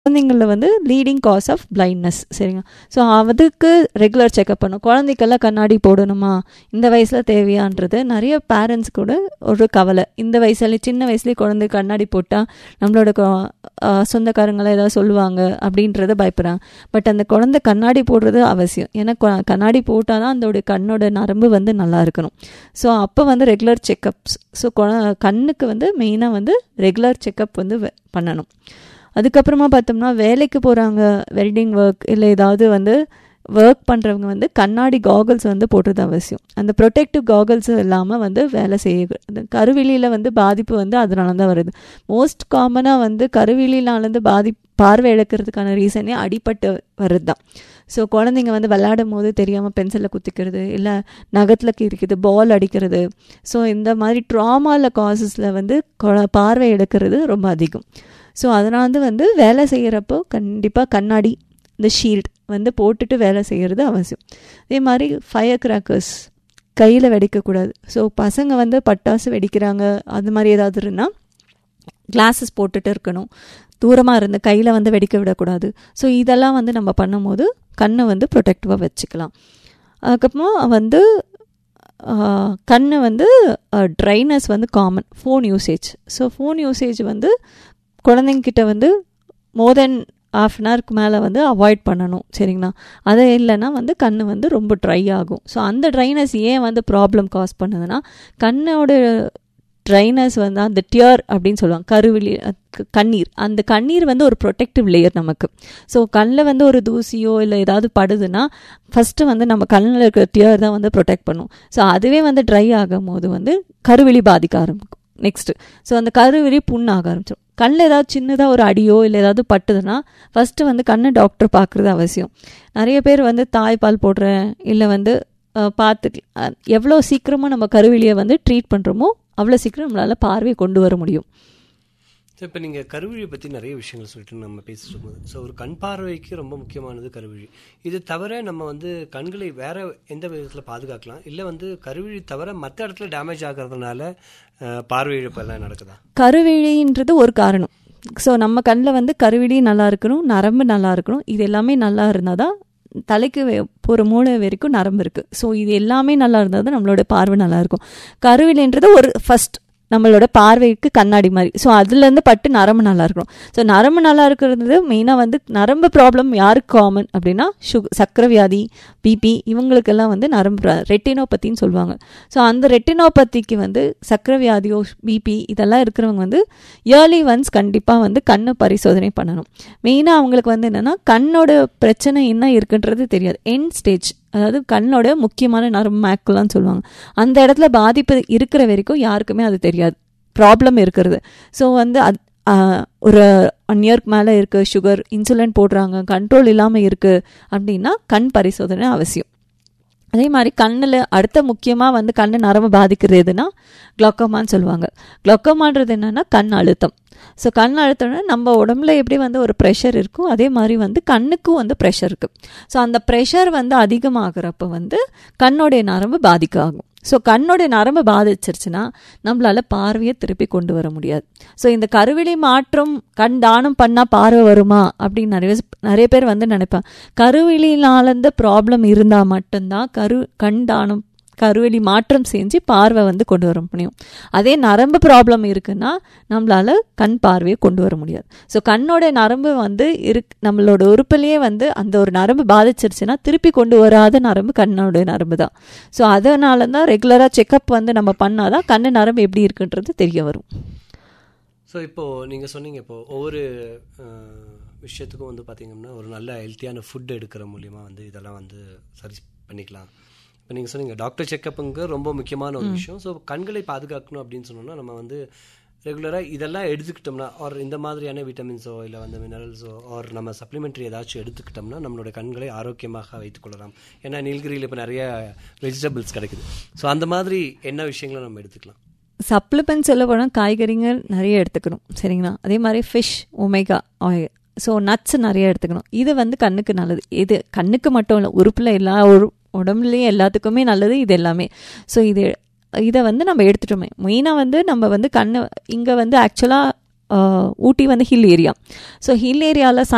குழந்தைங்களில் வந்து leading cause of blindness சரிங்க so அதுக்கு ரெகுலர் செக்அப் பண்ணும் குழந்தைக்கெல்லாம் கண்ணாடி போடணுமா இந்த வயசில் தேவையான்றது நிறைய பேரண்ட்ஸ் கூட ஒரு கவலை இந்த வயசுல சின்ன வயசுலேயே குழந்தை கண்ணாடி போட்டால் நம்மளோட கொ- ஆஹ் சொந்தக்காரங்களை ஏதாவது சொல்லுவாங்க அப்படின்றத பயப்படுறாங்க பட் அந்த குழந்தை கண்ணாடி போடுறது அவசியம் ஏன்னா கொ- கண்ணாடி போட்டால் தான் அதோட கண்ணோட நரம்பு வந்து நல்லா இருக்கணும் ஸோ அப்போ வந்து ரெகுலர் செக்கப்ஸ் ஸோ கண்ணுக்கு வந்து மெயினாக வந்து ரெகுலர் செக்கப் வந்து வெ- பண்ணணும் அதுக்கப்புறமா பார்த்தோம்னா வேலைக்கு போகிறாங்க வெல்டிங் ஒர்க் இல்லை ஏதாவது வந்து ஒர்க் பண்ணுறவங்க வந்து கண்ணாடி காகல்ஸ் வந்து போடுறது அவசியம் அந்த ப்ரொடெக்டிவ் காகல்ஸ் இல்லாமல் வந்து வேலை செய்ய இந்த கருவிழியில் வந்து பாதிப்பு வந்து அதனால தான் வருது மோஸ்ட் காமனாக வந்து கருவிழினாலேருந்து பாதி பார்வை இழக்கிறதுக்கான ரீசனே அடிபட்டு வருது தான் ஸோ குழந்தைங்க வந்து விளையாடும் போது தெரியாமல் பென்சிலில் குத்திக்கிறது இல்லை நகத்தில் கிரிக்கிறது பால் அடிக்கிறது ஸோ இந்த மாதிரி ட்ராமாவில் காசஸில் வந்து கொ- பார்வை இழக்கிறது ரொம்ப அதிகம் ஸோ அதனால் வந்து வந்து வேலை செய்கிறப்போ கண்டிப்பாக கண்ணாடி இந்த ஷீல்ட் வந்து போட்டுட்டு வேலை செய்கிறது அவசியம் அதே மாதிரி ஃபயர் கிராக்கர்ஸ் கையில் வெடிக்கக்கூடாது ஸோ பசங்க வந்து பட்டாசு வெடிக்கிறாங்க அது மாதிரி ஏதாவது இருந்தால் கிளாஸஸ் போட்டுட்டு இருக்கணும் தூரமாக இருந்து கையில் வந்து வெடிக்க விடக்கூடாது ஸோ இதெல்லாம் வந்து நம்ம பண்ணும்போது கண்ணை வந்து ப்ரொடெக்டிவாக வச்சுக்கலாம் அதுக்கப்புறமா வந்து ஆஹ், கண்ணு வந்து ட்ரைனஸ் வந்து common phone usage so phone usage வந்து குழந்தைங்கிட்ட வந்து மோர் தென் ஆஃப் அன் ஹவருக்கு மேலே வந்து அவாய்ட் பண்ணணும் சரிங்களா அது இல்லைன்னா வந்து கண் வந்து ரொம்ப ட்ரை ஆகும் ஸோ அந்த ட்ரைனஸ் ஏன் வந்து ப்ராப்ளம் காஸ் பண்ணுதுன்னா கண்ணோட ட்ரைனஸ் வந்து அந்த டியர் அப்படின்னு சொல்லுவாங்க கருவிழி அஹ் க- கண்ணீர் அந்த கண்ணீர் வந்து ஒரு ப்ரொடெக்டிவ் லேயர் நமக்கு ஸோ கண்ணில் வந்து ஒரு தூசியோ இல்லை ஏதாவது படுதுன்னா ஃபஸ்ட்டு வந்து நம்ம கண்ணில் இருக்கிற டியர் தான் வந்து ப்ரொடெக்ட் பண்ணும் ஸோ அதுவே வந்து ட்ரை ஆகும் போது வந்து கருவிழி பாதிக்க ஆரம்பிக்கும் நெக்ஸ்ட்டு ஸோ அந்த கருவிழி புண்ணாக ஆரம்பிச்சிடும் கண்ணில் ஏதாவது சின்னதாக ஒரு அடியோ இல்லை ஏதாவது பட்டுதுன்னா ஃபஸ்ட்டு வந்து கண்ணு டாக்டர் பார்க்குறது அவசியம் நிறைய பேர் வந்து தாய்ப்பால் போடுறேன் இல்லை வந்து அஹ், பார்த்து அஹ், எவ்வளோ சீக்கிரமாக நம்ம கருவிலியை வந்து ட்ரீட் பண்ணுறோமோ அவ்வளோ சீக்கிரம் நம்மளால் பார்வையை கொண்டு வர முடியும் ஸோ இப்போ நீங்கள் கருவிழியை பற்றி நிறைய விஷயங்கள் சொல்லிட்டு நம்ம பேசிட்டு இருக்கும்போது ஸோ ஒரு கண் பார்வைக்கு ரொம்ப முக்கியமானது கருவிழி இது தவிர நம்ம வந்து கண்களை வேற எந்த விதத்தில் பாதுகாக்கலாம் இல்லை வந்து கருவிழி தவிர மற்ற இடத்துல டேமேஜ் ஆகிறதுனால அஹ், பார்வை இழப்பெல்லாம் நடக்குதா கருவிழின்றது ஒரு காரணம் ஸோ நம்ம கண்ணில் வந்து கருவிழி நல்லா இருக்கணும் நரம்பு நல்லா இருக்கணும் இது எல்லாமே நல்லா இருந்தால் தான் தலைக்கு வே- போகிற மூளை வரைக்கும் நரம்பு இருக்குது ஸோ இது எல்லாமே நல்லா இருந்தால் தான் நம்மளோட பார்வை நல்லா இருக்கும் கருவிழின்றது ஒரு ஃபர்ஸ்ட் நம்மளோட பார்வைக்கு கண்ணாடி மாதிரி ஸோ அதுலேருந்து பட்டு நரம்பு நல்லா இருக்கணும் ஸோ நரம்பு நல்லா இருக்கிறது மெயினாக வந்து நரம்பு ப்ராப்ளம் யாருக்கு காமன் அப்படின்னா சுக சக்கரை வியாதி பிபி இவங்களுக்கெல்லாம் வந்து நரம்பு ரெட்டினோபத்தின்னு சொல்லுவாங்க ஸோ அந்த ரெட்டினோபத்திக்கு வந்து சக்கரை வியாதியோ பிபி இதெல்லாம் இருக்கிறவங்க வந்து இயர்லி ஒன்ஸ் கண்டிப்பாக வந்து கண்ணு பரிசோதனை பண்ணணும் மெயினாக அவங்களுக்கு வந்து என்னென்னா கண்ணோட பிரச்சனை என்ன இருக்குன்றது தெரியாது என் ஸ்டேஜ் அதாவது கண்ணோட முக்கியமான நரம்பு மேக்குலான்னு சொல்லுவாங்க அந்த இடத்துல பாதிப்பு இருக்கிற வரைக்கும் யாருக்குமே அது தெரியாது ப்ராப்ளம் இருக்கிறது ஸோ வந்து அது ஆஹ், ஒரு ஒன் இயர்க்கு மேலே இருக்குது சுகர் இன்சுலின் போடுறாங்க கண்ட்ரோல் இல்லாமல் இருக்குது அப்படின்னா கண் பரிசோதனை அவசியம் அதே மாதிரி கண்ணில் அடுத்த முக்கியமாக வந்து கண்ணு நரம்பு பாதிக்கிறது எதுனா குளோக்கோமான்னு சொல்லுவாங்க குளோக்கோமான்றது என்னன்னா கண் அழுத்தம் ஸோ கண் அழுத்தம்னா நம்ம உடம்புல எப்படி வந்து ஒரு ப்ரெஷர் இருக்கும் அதே மாதிரி வந்து கண்ணுக்கும் வந்து ப்ரெஷர் இருக்குது ஸோ அந்த ப்ரெஷர் வந்து அதிகமாகிறப்ப வந்து கண்ணோடைய நரம்பு பாதிக்க ஆகும் ஸோ கண்ணோடைய நரம்பு பாதிச்சிருச்சுன்னா நம்மளால பார்வையை திருப்பி கொண்டு வர முடியாது ஸோ இந்த கருவிழி மாற்றம் கண் தானம் பண்ணால் பார்வை வருமா அப்படின்னு நிறைய நிறைய பேர் வந்து நினைப்பாங்க கருவிழினால இந்த ப்ராப்ளம் இருந்தால் மட்டும்தான் கரு கண் தானம் கருவெளி மாற்றம் செஞ்சு பார்வை வந்து கொண்டு வர முடியும் அதே நரம்பு ப்ராப்ளம் இருக்குன்னா நம்மளால கண் பார்வையை கொண்டு வர முடியாது ஸோ கண்ணோட நரம்பு வந்து இருக் நம்மளோட உறுப்புலேயே வந்து அந்த ஒரு நரம்பு பாதிச்சிருச்சுன்னா திருப்பி கொண்டு வராத நரம்பு கண்ணோட நரம்பு தான் ஸோ அதனால தான் ரெகுலராக செக்கப் வந்து நம்ம பண்ணாதான் கண்ணு நரம்பு எப்படி இருக்குன்றது தெரிய வரும் ஸோ இப்போது நீங்கள் சொன்னீங்க இப்போது ஒவ்வொரு அஹ், விஷயத்துக்கும் வந்து பார்த்தீங்கன்னா ஒரு நல்ல ஹெல்த்தியான ஃபுட் எடுக்கிற மூலியமாக வந்து இதெல்லாம் வந்து சரி பண்ணிக்கலாம் இப்போ நீங்கள் சொன்னீங்க டாக்டர் செக்கப்புங்க ரொம்ப முக்கியமான ஒரு விஷயம் ஸோ கண்களை பாதுகாக்கணும் அப்படின்னு சொன்னோம்னா நம்ம வந்து ரெகுலராக இதெல்லாம் எடுத்துக்கிட்டோம்னா ஆர் இந்த மாதிரியான விட்டமின்ஸோ இல்லை வந்து மினரல்ஸோ ஆர் நம்ம சப்ளிமெண்ட்ரி ஏதாச்சும் எடுத்துக்கிட்டோம்னா நம்மளோட கண்களை ஆரோக்கியமாக வைத்துக்கொள்ளலாம் ஏன்னா நீலகிரியில் இப்போ நிறைய வெஜிடபிள்ஸ் கிடைக்குது ஸோ அந்த மாதிரி என்ன விஷயங்களை நம்ம எடுத்துக்கலாம் சப்ளிமெண்ட் சொல்ல போனால் காய்கறிகள் நிறைய எடுத்துக்கணும் சரிங்களா அதே மாதிரி fish omega oil so nuts நிறைய எடுத்துக்கணும் இது வந்து கண்ணுக்கு நல்லது இது கண்ணுக்கு மட்டும் இல்லை உறுப்பில் எல்லா ஒரு உடம்புலேயும் எல்லாத்துக்குமே நல்லது இது எல்லாமே ஸோ இது இதை வந்து நம்ம எடுத்துட்டோமே மெயினாக வந்து நம்ம வந்து கண்ணு இங்கே வந்து ஆக்சுவலாக ஊட்டி வந்து ஹில் ஏரியா ஸோ ஹில் ஏரியாவில்